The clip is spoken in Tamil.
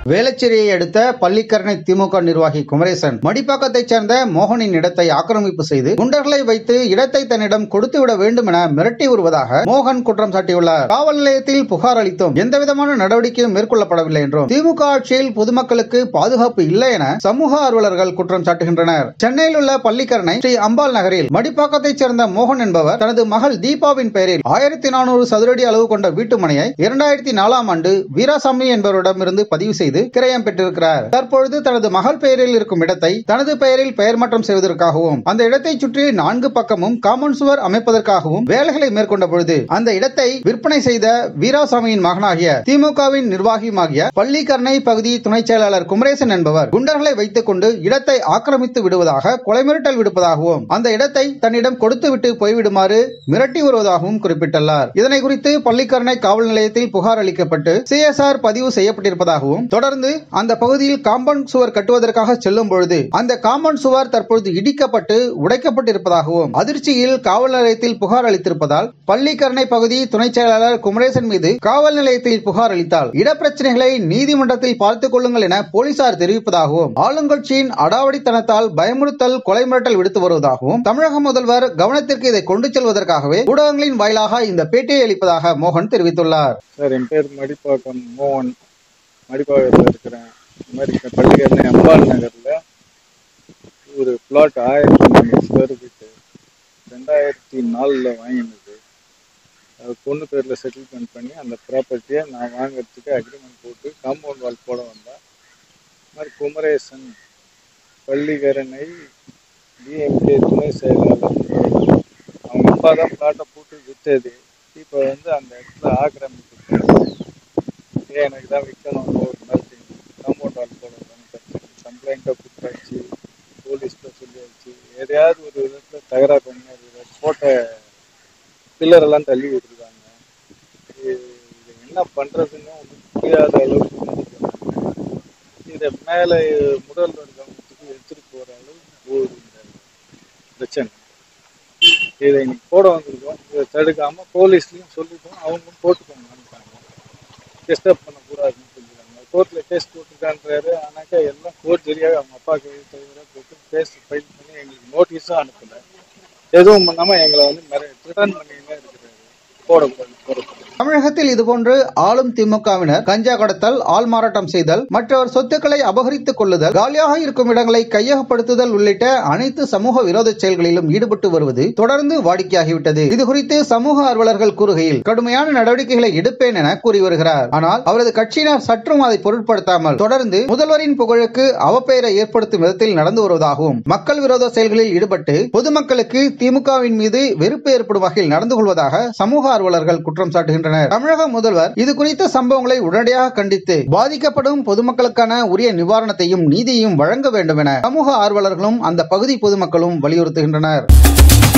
வேளச்சேரியை அடுத்த பள்ளிக்கரணை திமுக நிர்வாகி குமரேசன் மடிப்பாக்கத்தைச் சேர்ந்த மோகனின் இடத்தை ஆக்கிரமிப்பு செய்து குண்டர்களை வைத்து இடத்தை தன்னிடம் கொடுத்துவிட வேண்டும் என மிரட்டி வருவதாக மோகன் குற்றம் சாட்டியுள்ளார் காவல் நிலையத்தில் புகார் அளித்தும் எந்தவிதமான நடவடிக்கையும் மேற்கொள்ளப்படவில்லை என்றும் திமுக ஆட்சியில் பொதுமக்களுக்கு பாதுகாப்பு இல்லை என சமூக ஆர்வலர்கள் குற்றம் சாட்டுகின்றனர் சென்னையில் உள்ள பள்ளிக்கரணை ஸ்ரீ அம்பாள் நகரில் மடிப்பாக்கத்தைச் சேர்ந்த மோகன் என்பவர் தனது மகள் தீபாவின் பெயரில் ஆயிரத்தி நானூறு சதுரடி அளவு கொண்ட வீட்டு மனையை இரண்டாயிரத்தி நாலாம் ஆண்டு வீராசாமி என்பவரிடமிருந்து பதிவு செய்து கிரயம் பெற்றிருக்கிறார் தற்பொழுது தனது மகள் பெயரில் இருக்கும் இடத்தை தனது பெயரில் பெயர் மாற்றம் செய்வதற்காகவும் அந்த இடத்தை சுற்றி நான்கு பக்கமும் காமன் சுவர் அமைப்பதற்காகவும் வேலைகளை மேற்கொண்ட பொழுது அந்த இடத்தை விற்பனை செய்த வீராசாமியின் மகனாகிய திமுகவின் நிர்வாகியுமாகிய பள்ளிக்கரணை பகுதி துணைச் செயலாளர் குமரேசன் என்பவர் குண்டர்களை வைத்துக் கொண்டு இடத்தை ஆக்கிரமித்து விடுவதாக கொலை மிரட்டல் விடுப்பதாகவும் அந்த இடத்தை தன்னிடம் கொடுத்துவிட்டு போய்விடுமாறு மிரட்டி வருவதாகவும் குறிப்பிட்டுள்ளார் இதனை குறித்து பள்ளிக்கரணை காவல் நிலையத்தில் புகார் அளிக்கப்பட்டு சிஎஸ்ஆர் பதிவு செய்யப்பட்டிருப்பதாகவும் தொடர்ந்து அந்த பகுதியில் காம்பவுண்ட் சுவர் கட்டுவதற்காக செல்லும் பொழுது அந்த காம்பவுண்ட் சுவர் தற்பொழுது இடிக்கப்பட்டு உடைக்கப்பட்டிருப்பதாகவும் அதிர்ச்சியில் காவல் நிலையத்தில் புகார் அளித்திருப்பதால் பள்ளிக்கரணை பகுதி துணைச் செயலாளர் குமரேசன் மீது காவல் நிலையத்தில் புகார் அளித்தால் இடப்பிரச்சனைகளை நீதிமன்றத்தில் பார்த்துக் கொள்ளுங்கள் என போலீசார் தெரிவிப்பதாகவும் ஆளுங்கட்சியின் அடாவடித்தனத்தால் பயமுறுத்தல் கொலை மிரட்டல் விடுத்து வருவதாகவும் தமிழக முதல்வர் கவனத்திற்கு இதை கொண்டு செல்வதற்காகவே ஊடகங்களின் வாயிலாக இந்த பேட்டியை அளிப்பதாக மோகன் தெரிவித்துள்ளார் சார் என் பேர் மடிப்பாக்கம் மோகன் மடிப்பாக்கத்தில் இருக்கிறேன் இந்த மாதிரி க- பள்ளிக்கரணை அம்பாள் நகரில் ஒரு பிளாட் ஆயிரத்தி நானூறு ஸ்கொயர் ஃபீட்டு ரெண்டாயிரத்தி நாலில் வாங்கினது அது பொண்ணு பேரில் செட்டில்மெண்ட் பண்ணி அந்த ப்ராப்பர்ட்டியை நான் வாங்குறதுக்கு அக்ரிமெண்ட் போட்டு காம்பவுண்ட் வால் போட வந்தேன் இந்த மாதிரி குமரேசன் பள்ளிக்கரணை டிஎம்கே துணை செயலாளர் அவங்க அப்பா தான் பிளாட்டை போட்டு விற்றது இப்போ வந்து அந்த இடத்துல ஆக்கிரமிப்பு ஏன் எனக்கு தான் விற்கணும் ஒரு மாதிரி காம்பவுண்ட் வால் போடணும்னு கம்ப்ளைண்ட்டை கொடுத்தாச்சு போலீஸில் சொல்லியாச்சு எதையாவது ஒரு விதத்தில் தகராறு பண்ணி அது போட்ட பில்லர் எல்லாம் தள்ளி விட்டுருக்காங்க இது இது என்ன பண்ணுறதுன்னு ஒன்றும் புரியாத அளவுக்கு இருந்துச்சு. இதை மேலே முதல்வர் கவனத்துக்கு எடுத்துகிட்டு போகிற அளவுக்கு போகுது இந்த பிரச்சனை இதை இன்னைக்கு போட வந்திருக்கோம் இதை தடுக்காம போலீஸ்லயும் சொல்லிட்டோம் அவங்களும் போட்டுக்கோங்க டிஸ்டர்ப் பண்ணக்கூடாதுன்னு சொல்லிடுறாங்க கோர்ட்டில் கேஸ் போட்டிருக்கான்றாரு ஆனாக்கா எல்லாம் கோர்ட் சரியாக அவங்க அப்பா கையெழுத்து போட்டு கேஸ் ஃபைல் பண்ணி எங்களுக்கு நோட்டீஸும் அனுப்பல எதுவும் பண்ணாம எங்களை வந்து ரிட்டர்ன் பண்ணினே இருக்கிறாரு போடக்கூடாது போடக்கூடாது தமிழகத்தில் இதுபோன்று ஆளும் திமுகவினர் கஞ்சா கடத்தல் ஆள் மாறாட்டம் செய்தல் மற்றவர் சொத்துக்களை அபகரித்துக் கொள்ளுதல் காலியாக இருக்கும் இடங்களை கையகப்படுத்துதல் உள்ளிட்ட அனைத்து சமூக விரோத செயல்களிலும் ஈடுபட்டு வருவது தொடர்ந்து வாடிக்கையாகிவிட்டது இது குறித்து சமூக ஆர்வலர்கள் கூறுகையில் கடுமையான நடவடிக்கைகளை எடுப்பேன் என கூறி வருகிறார் ஆனால் அவரது கட்சியினர் சற்றும் அதை பொருட்படுத்தாமல் தொடர்ந்து முதல்வரின் புகழுக்கு அவப்பெயரை ஏற்படுத்தும் விதத்தில் நடந்து வருவதாகவும் மக்கள் விரோத செயல்களில் ஈடுபட்டு பொதுமக்களுக்கு திமுகவின் மீது வெறுப்பு ஏற்படும் வகையில் நடந்து கொள்வதாக சமூக ஆர்வலர்கள் குற்றம் சாட்டுகின்றனர் தமிழக முதல்வர் இது குறித்த சம்பவங்களை உடனடியாக கண்டித்து பாதிக்கப்படும் பொதுமக்களுக்கான உரிய நிவாரணத்தையும் நீதியையும் வழங்க வேண்டும் என சமூக ஆர்வலர்களும் அந்த பகுதி பொதுமக்களும் வலியுறுத்துகின்றனர்